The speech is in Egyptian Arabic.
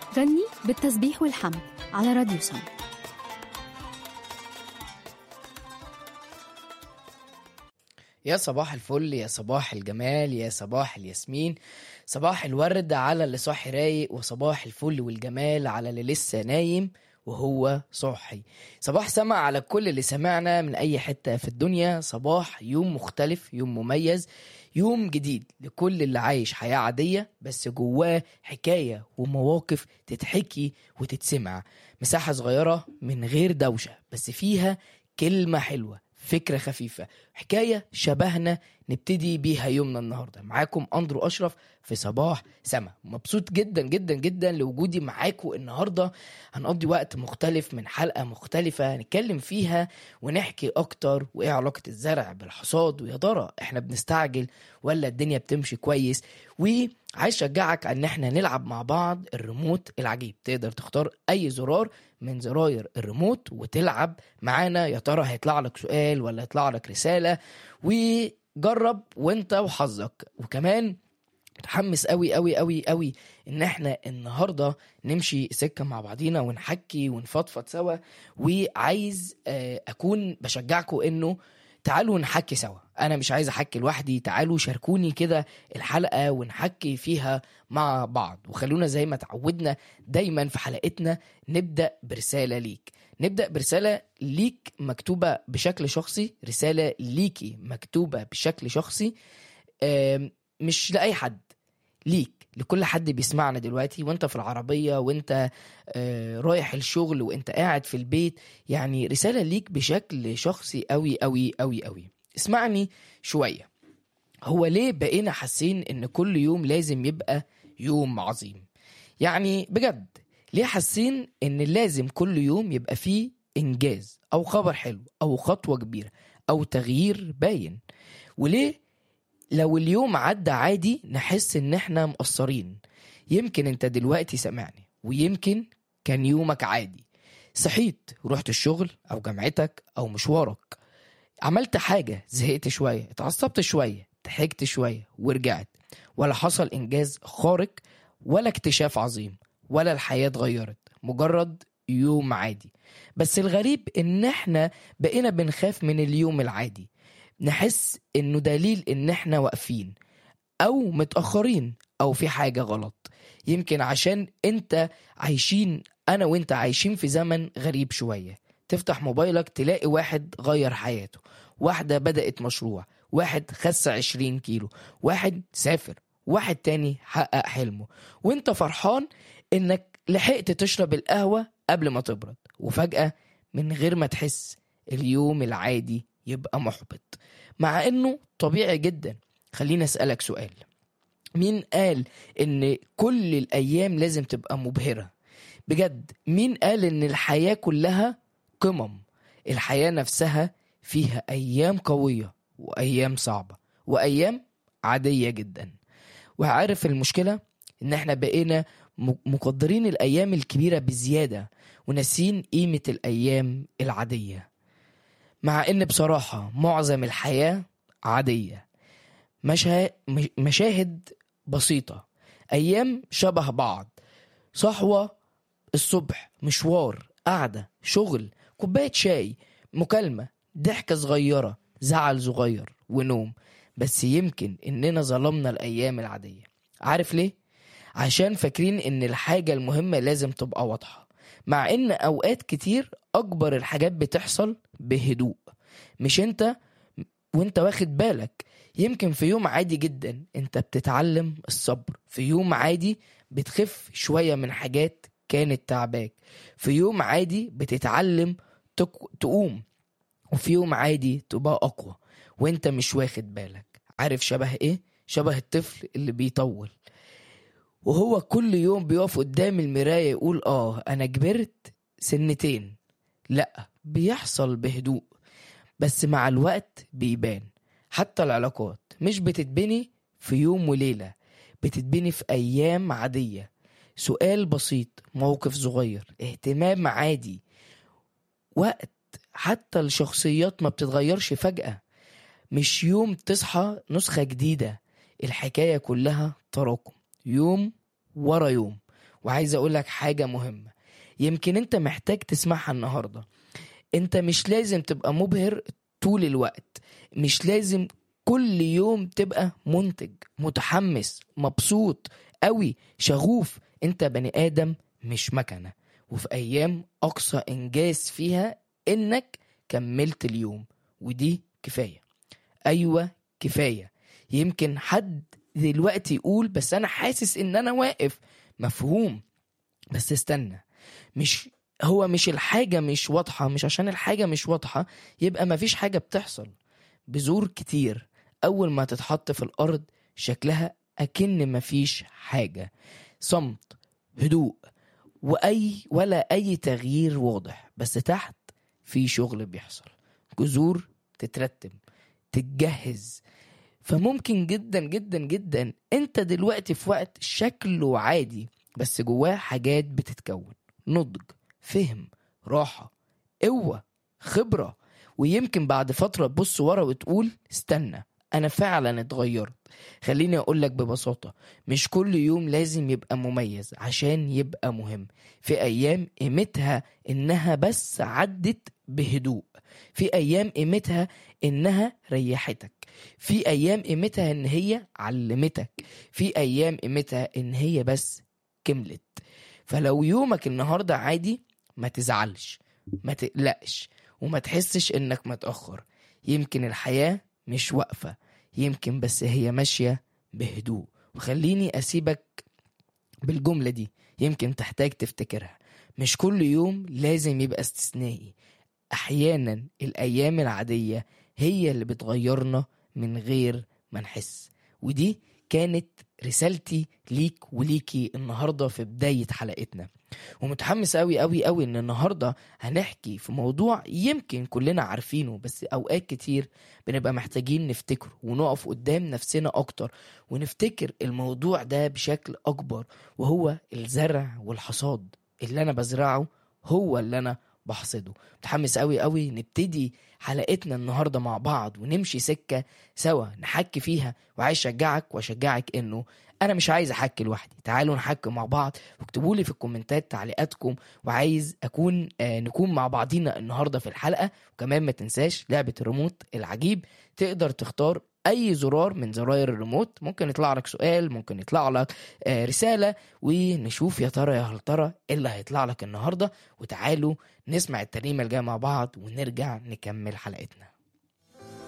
غني بالتسبيح والحمد على راديو سم يا صباح الفل يا صباح الجمال يا صباح الياسمين صباح الورد على اللي صاحي رايق وصباح الفل والجمال على اللي لسه نايم وهو صاحي صباح سمع على كل اللي سمعنا من أي حتة في الدنيا صباح يوم مختلف يوم مميز يوم جديد لكل اللي عايش حياة عادية بس جواه حكاية ومواقف تتحكي وتتسمع مساحة صغيرة من غير دوشة بس فيها كلمة حلوة فكرة خفيفة حكاية شبهنا نبتدي بيها يومنا النهاردة معاكم أندرو أشرف في صباح سما مبسوط جدا جدا جدا لوجودي معاكم النهاردة هنقضي وقت مختلف من حلقة مختلفة نتكلم فيها ونحكي أكتر وإيه علاقة الزرع بالحصاد ويا ترى إحنا بنستعجل ولا الدنيا بتمشي كويس وعايز أشجعك إن إحنا نلعب مع بعض الريموت العجيب تقدر تختار أي زرار من زراير الريموت وتلعب معانا يا ترى هيطلع لك سؤال ولا هيطلع لك رسالة وجرب وانت وحظك وكمان متحمس قوي قوي قوي قوي ان احنا النهارده نمشي سكه مع بعضينا ونحكي ونفضفض سوا وعايز آه، اكون بشجعكم انه تعالوا نحكي سوا انا مش عايز احكي لوحدي تعالوا شاركوني كده الحلقه ونحكي فيها مع بعض وخلونا زي ما تعودنا دايما في حلقتنا نبدا برساله ليك نبدا برساله ليك مكتوبه بشكل شخصي رساله ليكي مكتوبه بشكل شخصي آم، مش لاي حد ليك لكل حد بيسمعنا دلوقتي وانت في العربية وانت آه، رايح الشغل وانت قاعد في البيت يعني رسالة ليك بشكل شخصي قوي قوي قوي قوي اسمعني شوية هو ليه بقينا حاسين ان كل يوم لازم يبقى يوم عظيم يعني بجد ليه حاسين ان لازم كل يوم يبقى فيه انجاز او خبر حلو او خطوة كبيرة او تغيير باين وليه لو اليوم عدى عادي نحس ان احنا مقصرين يمكن انت دلوقتي سامعني ويمكن كان يومك عادي صحيت رحت الشغل او جامعتك او مشوارك عملت حاجة زهقت شوية اتعصبت شوية ضحكت شوية ورجعت ولا حصل انجاز خارق ولا اكتشاف عظيم ولا الحياة اتغيرت مجرد يوم عادي بس الغريب ان احنا بقينا بنخاف من اليوم العادي نحس انه دليل ان احنا واقفين او متاخرين او في حاجه غلط يمكن عشان انت عايشين انا وانت عايشين في زمن غريب شويه تفتح موبايلك تلاقي واحد غير حياته واحده بدات مشروع واحد خس 20 كيلو واحد سافر واحد تاني حقق حلمه وانت فرحان انك لحقت تشرب القهوه قبل ما تبرد وفجاه من غير ما تحس اليوم العادي يبقى محبط مع انه طبيعي جدا خليني اسالك سؤال مين قال ان كل الايام لازم تبقى مبهره بجد مين قال ان الحياه كلها قمم الحياه نفسها فيها ايام قويه وايام صعبه وايام عاديه جدا وعارف المشكله ان احنا بقينا م- مقدرين الايام الكبيره بزياده وناسين قيمه الايام العاديه مع ان بصراحة معظم الحياة عادية مشا... مش- مشاهد بسيطة أيام شبه بعض صحوة الصبح مشوار قعدة شغل كوباية شاي مكالمة ضحكة صغيرة زعل صغير ونوم بس يمكن إننا ظلمنا الأيام العادية عارف ليه؟ عشان فاكرين إن الحاجة المهمة لازم تبقى واضحة مع إن أوقات كتير أكبر الحاجات بتحصل بهدوء مش انت وانت واخد بالك يمكن في يوم عادي جدا انت بتتعلم الصبر في يوم عادي بتخف شوية من حاجات كانت تعباك في يوم عادي بتتعلم تك... تقوم وفي يوم عادي تبقى أقوى وانت مش واخد بالك عارف شبه ايه؟ شبه الطفل اللي بيطول وهو كل يوم بيقف قدام المراية يقول اه انا كبرت سنتين لا بيحصل بهدوء بس مع الوقت بيبان حتى العلاقات مش بتتبني في يوم وليلة بتتبني في أيام عادية سؤال بسيط موقف صغير اهتمام عادي وقت حتى الشخصيات ما بتتغيرش فجأة مش يوم تصحى نسخة جديدة الحكاية كلها تراكم يوم ورا يوم وعايز اقول لك حاجة مهمة يمكن انت محتاج تسمعها النهاردة انت مش لازم تبقى مبهر طول الوقت مش لازم كل يوم تبقى منتج متحمس مبسوط قوي شغوف انت بني ادم مش مكنه وفي ايام اقصى انجاز فيها انك كملت اليوم ودي كفايه ايوه كفايه يمكن حد دلوقتي يقول بس انا حاسس ان انا واقف مفهوم بس استنى مش هو مش الحاجه مش واضحه مش عشان الحاجه مش واضحه يبقى مفيش حاجه بتحصل بذور كتير اول ما تتحط في الارض شكلها اكن مفيش حاجه صمت هدوء واي ولا اي تغيير واضح بس تحت في شغل بيحصل جذور تترتب تتجهز فممكن جدا جدا جدا انت دلوقتي في وقت شكله عادي بس جواه حاجات بتتكون نضج فهم راحة قوة خبرة ويمكن بعد فترة تبص ورا وتقول استنى أنا فعلا اتغيرت خليني أقول لك ببساطة مش كل يوم لازم يبقى مميز عشان يبقى مهم في أيام قيمتها إنها بس عدت بهدوء في أيام قيمتها إنها ريحتك في أيام قيمتها إن هي علمتك في أيام قيمتها إن هي بس كملت فلو يومك النهاردة عادي ما تزعلش ما تقلقش وما تحسش انك متأخر يمكن الحياة مش واقفة يمكن بس هي ماشية بهدوء وخليني أسيبك بالجملة دي يمكن تحتاج تفتكرها مش كل يوم لازم يبقى استثنائي أحيانا الأيام العادية هي اللي بتغيرنا من غير ما نحس ودي كانت رسالتي ليك وليكي النهارده في بدايه حلقتنا ومتحمس قوي قوي قوي ان النهارده هنحكي في موضوع يمكن كلنا عارفينه بس اوقات كتير بنبقى محتاجين نفتكره ونقف قدام نفسنا اكتر ونفتكر الموضوع ده بشكل اكبر وهو الزرع والحصاد اللي انا بزرعه هو اللي انا بحصده متحمس قوي قوي نبتدي حلقتنا النهارده مع بعض ونمشي سكه سوا نحكي فيها وعايز اشجعك واشجعك انه انا مش عايز احكي لوحدي تعالوا نحكي مع بعض واكتبوا لي في الكومنتات تعليقاتكم وعايز اكون آه نكون مع بعضينا النهارده في الحلقه وكمان ما تنساش لعبه الريموت العجيب تقدر تختار اي زرار من زراير الريموت ممكن يطلع لك سؤال ممكن يطلع لك آه رساله ونشوف يا ترى يا هل ترى ايه اللي هيطلع لك النهارده وتعالوا نسمع الترنيمه الجايه مع بعض ونرجع نكمل حلقتنا